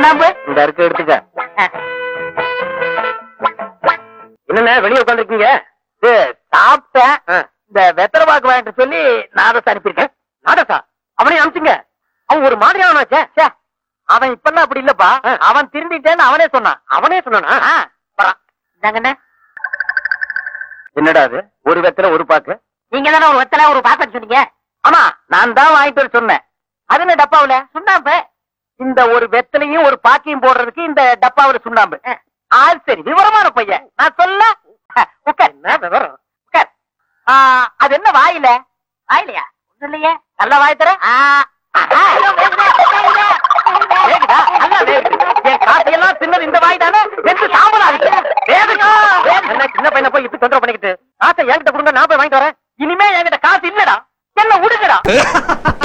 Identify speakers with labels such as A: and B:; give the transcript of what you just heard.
A: சுண்ணாம்பு
B: இந்த இருக்கு எடுத்துக்க என்னண்ணே வெளியே உட்காந்துருக்கீங்க
A: இது சாப்பிட்டேன்
B: ஆ.
A: இந்த வெத்தலை பாக்கு வாங்கிட்டு சொல்லி நாதஸ் அனுப்பியிருக்கேன்
B: நாடசா அவனையும் அனுப்பிச்சிங்க அவன் ஒரு மாதிரி ஆனாச்சே
A: ச்சே, அவன் இப்பெல்லாம் அப்படி இல்லப்பா
B: ஆ.
A: அவன் திருந்திட்டேன்னு அவனே சொன்னான்
B: அவனே சொன்னானா
A: ஆ, வரான். இந்தாங்கண்ணே
B: என்னடா அது ஒரு வெத்தல ஒரு பாக்கு
A: நீங்க தானே ஒரு வெத்தலை ஒரு பாக்கெட் சொன்னீங்க ஆமா நான் தான் வாங்கிட்டு வர சொன்னேன் அது என்ன டப்பாவுல சுண்ணாம்பு இந்த ஒரு வெத்தலையும் ஒரு பாக்கையும் போடுறதுக்கு இந்த டப்பாவுல சுண்ணாம்பு ஆள் சரி விவரமான பையன் நான் சொல்ல உட்கார்
B: என்ன விவரம்
A: உட்கார் ஆ, அது என்ன வாயில வாயிலையா ஒண்ணும் இல்லையே நல்ல வாய் தர வேகுதா நல்லா வேகுது என் காசையெல்லாம் தின்னது இந்த வாய் தானே வெந்து சாம்பல் ஆகுது வேகுதா
B: என்ன சின்ன பையனை போய் இப்படி தொந்தரவு பண்ணிக்கிட்டு காசை என்கிட்ட கொடுங்க நான் போய் வாங்கிட்டு வரேன்
A: இனிமே என்கிட்ட காசு இல்லடா என்ன உடுங்கடா